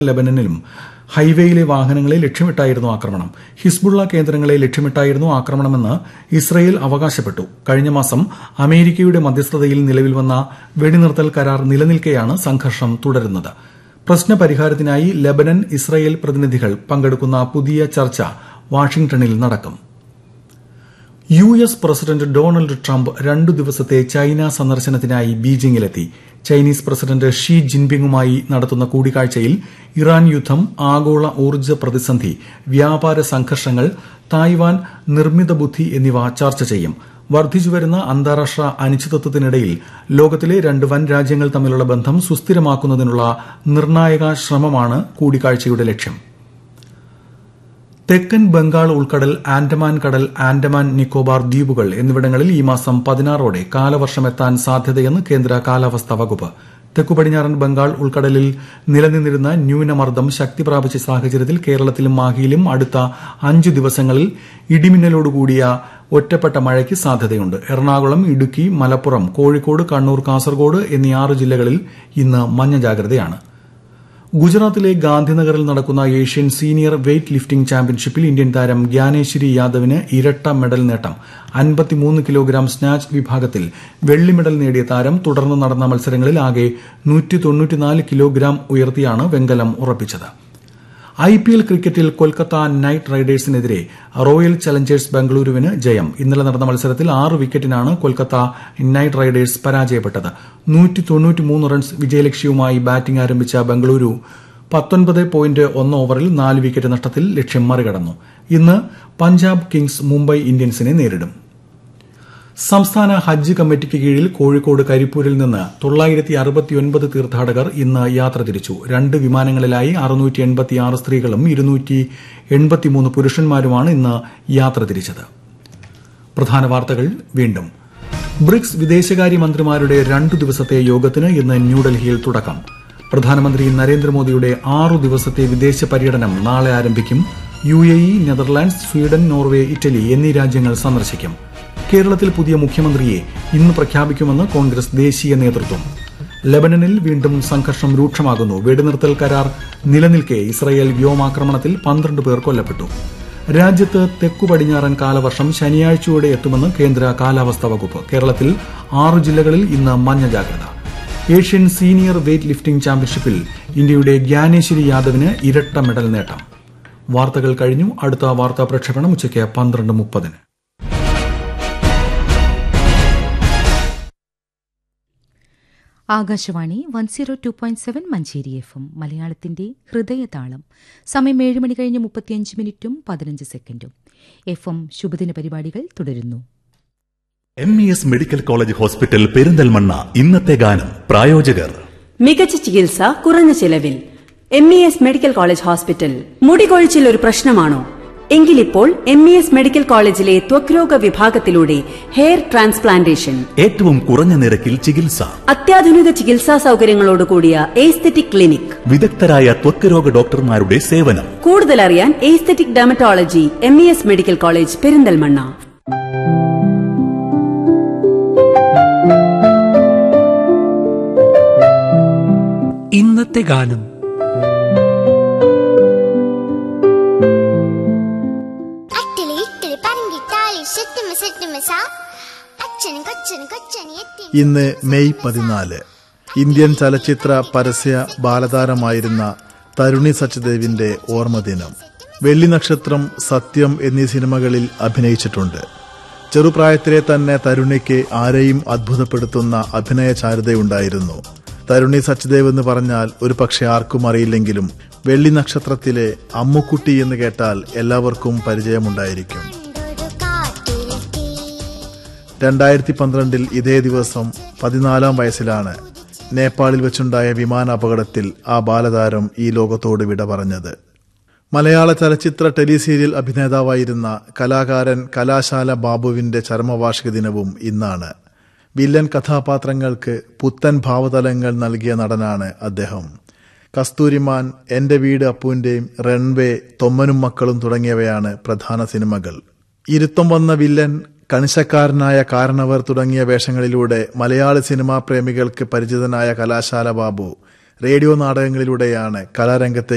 ലെബനനിലും ഹൈവേയിലെ വാഹനങ്ങളെ ലക്ഷ്യമിട്ടായിരുന്നു ആക്രമണം ഹിസ്ബുള്ള കേന്ദ്രങ്ങളെ ലക്ഷ്യമിട്ടായിരുന്നു ആക്രമണമെന്ന് ഇസ്രയേൽ അവകാശപ്പെട്ടു കഴിഞ്ഞ മാസം അമേരിക്കയുടെ മധ്യസ്ഥതയിൽ നിലവിൽ വന്ന വെടിനിർത്തൽ കരാർ നിലനിൽക്കെയാണ് സംഘർഷം തുടരുന്നത് പ്രശ്നപരിഹാരത്തിനായി ലബനൻ ഇസ്രയേൽ പ്രതിനിധികൾ പങ്കെടുക്കുന്ന പുതിയ ചർച്ച വാഷിംഗ്ടണിൽ നടക്കും U S president Donald Trump രണ്ടു ദിവസത്തെ ചൈന സന്ദർശനത്തിനായി ബീജിംഗിലെത്തി ചൈനീസ് പ്രസിഡന്റ് ഷീ ജിൻപിങ്ങുമായി നടത്തുന്ന കൂടിക്കാഴ്ചയിൽ ഇറാൻ യുദ്ധം ആഗോള ഊർജ്ജ പ്രതിസന്ധി വ്യാപാര സംഘർഷങ്ങൾ തായ്വാൻ നിർമ്മിത ബുദ്ധി എന്നിവ ചർച്ച ചെയ്യും വർദ്ധിച്ചുവരുന്ന അന്താരാഷ്ട്ര അനിശ്ചിതത്വത്തിനിടയിൽ ലോകത്തിലെ രണ്ട് വൻ രാജ്യങ്ങൾ തമ്മിലുള്ള ബന്ധം സുസ്ഥിരമാക്കുന്നതിനുള്ള നിർണായക ശ്രമമാണ് കൂടിക്കാഴ്ചയുടെ ലക്ഷ്യം തെക്കൻ ബംഗാൾ ഉൾക്കടൽ ആൻഡമാൻ കടൽ ആൻഡമാൻ നിക്കോബാർ ദ്വീപുകൾ എന്നിവിടങ്ങളിൽ ഈ മാസം പതിനാറോടെ കാലവർഷമെത്താൻ സാധ്യതയെന്ന് കേന്ദ്ര കാലാവസ്ഥാ വകുപ്പ് തെക്കു പടിഞ്ഞാറൻ ബംഗാൾ ഉൾക്കടലിൽ നിലനിന്നിരുന്ന ന്യൂനമർദ്ദം ശക്തി പ്രാപിച്ച സാഹചര്യത്തിൽ കേരളത്തിലും മാഹിയിലും അടുത്ത അഞ്ചു ദിവസങ്ങളിൽ ഇടിമിന്നലോടുകൂടിയ ഒറ്റപ്പെട്ട മഴയ്ക്ക് സാധ്യതയുണ്ട് എറണാകുളം ഇടുക്കി മലപ്പുറം കോഴിക്കോട് കണ്ണൂർ കാസർഗോഡ് എന്നീ ആറ് ജില്ലകളിൽ ഇന്ന് മഞ്ഞ ജാഗ്രതയാണ് ഗുജറാത്തിലെ ഗാന്ധിനഗറിൽ നടക്കുന്ന ഏഷ്യൻ സീനിയർ വെയ്റ്റ് ലിഫ്റ്റിംഗ് ചാമ്പ്യൻഷിപ്പിൽ ഇന്ത്യൻ താരം ഗ്യാനേശ്വരി യാദവിന് ഇരട്ട മെഡൽ നേട്ടം അൻപത്തിമൂന്ന് കിലോഗ്രാം സ്നാച്ച് വിഭാഗത്തിൽ വെള്ളി മെഡൽ നേടിയ താരം തുടർന്ന് നടന്ന മത്സരങ്ങളിൽ ആകെ കിലോഗ്രാം ഉയർത്തിയാണ് വെങ്കലം ഉറപ്പിച്ചത് ഐ പി എൽ ക്രിക്കറ്റിൽ കൊൽക്കത്ത നൈറ്റ് റൈഡേഴ്സിനെതിരെ റോയൽ ചലഞ്ചേഴ്സ് ബംഗളൂരുവിന് ജയം ഇന്നലെ നടന്ന മത്സരത്തിൽ ആറ് വിക്കറ്റിനാണ് കൊൽക്കത്ത നൈറ്റ് റൈഡേഴ്സ് പരാജയപ്പെട്ടത് റൺസ് വിജയലക്ഷ്യവുമായി ബാറ്റിംഗ് ആരംഭിച്ച ബംഗളൂരു പത്തൊൻപത് പോയിന്റ് ഒന്ന് ഓവറിൽ നാല് വിക്കറ്റ് നഷ്ടത്തിൽ ലക്ഷ്യം മറികടന്നു ഇന്ന് പഞ്ചാബ് കിങ്സ് മുംബൈ ഇന്ത്യൻസിനെ നേരിടും സംസ്ഥാന ഹജ്ജ് കമ്മിറ്റിക്ക് കീഴിൽ കോഴിക്കോട് കരിപ്പൂരിൽ നിന്ന് തൊള്ളായിരത്തി അറുപത്തിയൊൻപത് തീർത്ഥാടകർ ഇന്ന് യാത്ര തിരിച്ചു രണ്ട് വിമാനങ്ങളിലായി അറുന്നൂറ്റി എൺപത്തിയാറ് സ്ത്രീകളും ഇരുന്നൂറ്റി എൺപത്തിമൂന്ന് പുരുഷന്മാരുമാണ് ഇന്ന് യാത്ര തിരിച്ചത് പ്രധാന വാർത്തകൾ വീണ്ടും ബ്രിക്സ് വിദേശകാര്യമന്ത്രിമാരുടെ രണ്ടു ദിവസത്തെ യോഗത്തിന് ഇന്ന് ന്യൂഡൽഹിയിൽ തുടക്കം പ്രധാനമന്ത്രി നരേന്ദ്രമോദിയുടെ ആറു ദിവസത്തെ വിദേശ പര്യടനം നാളെ ആരംഭിക്കും U A E Netherlands Sweden Norway Italy എന്നീ രാജ്യങ്ങൾ സന്ദർശിക്കും കേരളത്തിൽ പുതിയ മുഖ്യമന്ത്രിയെ ഇന്ന് പ്രഖ്യാപിക്കുമെന്ന് കോൺഗ്രസ് ദേശീയ നേതൃത്വം ലബനനിൽ വീണ്ടും സംഘർഷം രൂക്ഷമാകുന്നു വെടിനിർത്തൽ കരാർ നിലനിൽക്കെ ഇസ്രയേൽ വ്യോമാക്രമണത്തിൽ പന്ത്രണ്ട് പേർ കൊല്ലപ്പെട്ടു രാജ്യത്ത് തെക്കു പടിഞ്ഞാറൻ കാലവർഷം ശനിയാഴ്ചയോടെ എത്തുമെന്ന് കേന്ദ്ര കാലാവസ്ഥാ വകുപ്പ് കേരളത്തിൽ ആറ് ജില്ലകളിൽ ഇന്ന് മഞ്ഞ ജാഗ്രത ഏഷ്യൻ സീനിയർ വെയ്റ്റ് ലിഫ്റ്റിംഗ് ചാമ്പ്യൻഷിപ്പിൽ ഇന്ത്യയുടെ ഗ്യാനേശ്വരി യാദവിന് ഇരട്ട മെഡൽ നേട്ടം വാർത്തകൾ കഴിഞ്ഞു അടുത്ത വാർത്താ പ്രക്ഷേപണം ഉച്ചയ്ക്ക് പന്ത്രണ്ട് മുപ്പതിന് Akashvani one zero two point seven Manjeri F M മലയാളത്തിന്റെ ഹൃദയതാളം സമയം ഏഴ് മണി കഴിഞ്ഞ് മുപ്പത്തിയഞ്ച് മിനിറ്റും പതിനഞ്ച് സെക്കൻഡും എഫ് എം ശുഭദിന പരിപാടികൾ തുടരുന്നു M E S medical college hospital Perinthalmanna ഇന്നത്തെ ഗാനം പ്രായോജകർ മികച്ച ചികിത്സ കുറഞ്ഞ ചിലവിൽ M E S medical college hospital മുടികൊഴിച്ചിൽ ഒരു പ്രശ്നമാണോ എങ്കിലിപ്പോൾ എം ഇ എസ് മെഡിക്കൽ കോളേജിലെ ത്വക്രോഗ വിഭാഗത്തിലൂടെ ഹെയർ ട്രാൻസ്പ്ലാന്റേഷൻ ഏറ്റവും കുറഞ്ഞ നിരക്കിൽ ചികിത്സ അത്യാധുനിക ചികിത്സാ സൗകര്യങ്ങളോടുകൂടിയ എയ്സ്തെറ്റിക് ക്ലിനിക് വിദഗ്ധരായ ത്വക്ക് രോഗ ഡോക്ടർമാരുടെ സേവനം കൂടുതൽ അറിയാൻ aesthetic dermatology M E S medical college Perinthalmanna ഇന്നത്തെ ഗാനം അട്ടിളി ഇട്ടിളി പറങ്കിട്ടാളി സെറ്റുമ സെറ്റുമ സ അച്ഛനും കൊച്ചനും കൊച്ചനും എത്തി ഇന്ന് മെയ് പതിനാല് ഇന്ത്യൻ ചലച്ചിത്ര പരസ്യ ബാലതാരമായിരുന്ന തരുണി സച്ദേവിന്റെ ഓർമ്മദിനം വെള്ളി നക്ഷത്രം സത്യം എന്നീ സിനിമകളിൽ അഭിനയിച്ചിട്ടുണ്ട് ചെറുപ്രായത്തിലെ തന്നെ തരുണിക്ക് ആരെയും അത്ഭുതപ്പെടുത്തുന്ന അഭിനയ ചാരുതയുണ്ടായിരുന്നു തരുണി സച്ദേവ് എന്ന് പറഞ്ഞാൽ ഒരു പക്ഷെ ആർക്കും അറിയില്ലെങ്കിലും വെള്ളി നക്ഷത്രത്തിലെ അമ്മുക്കുട്ടി എന്ന് കേട്ടാൽ എല്ലാവർക്കും പരിചയമുണ്ടായിരിക്കും ഒരു കാട്ടിലെത്തി രണ്ടായിരത്തി പന്ത്രണ്ടിൽ ഇതേ ദിവസം പതിനാലാം വയസ്സിലാണ് നേപ്പാളിൽ വെച്ചുണ്ടായ വിമാന അപകടത്തിൽ ആ ബാലതാരം ഈ ലോകത്തോട് വിട പറഞ്ഞത് മലയാള ചലച്ചിത്ര ടെലിസീരിയൽ അഭിനേതാവായിരുന്ന കലാകാരൻ കലാശാല ബാബുവിന്റെ ചരമവാർഷിക ദിനവും ഇന്നാണ് വില്ലൻ കഥാപാത്രങ്ങൾക്ക് പുത്തൻ ഭാവതലങ്ങൾ നൽകിയ നടനാണ് അദ്ദേഹം കസ്തൂരിമാൻ എന്റെ വീട് അപ്പുവിന്റെയും റൺവേ തൊമ്മനും മക്കളും തുടങ്ങിയവയാണ് പ്രധാന സിനിമകൾ ഇരുത്തം വന്ന വില്ലൻ കണിശക്കാരനായ കാരണവർ തുടങ്ങിയ വേഷങ്ങളിലൂടെ മലയാളി സിനിമാ പ്രേമികൾക്ക് പരിചിതനായ കലാശാല ബാബു റേഡിയോ നാടകങ്ങളിലൂടെയാണ് കലാരംഗത്തെ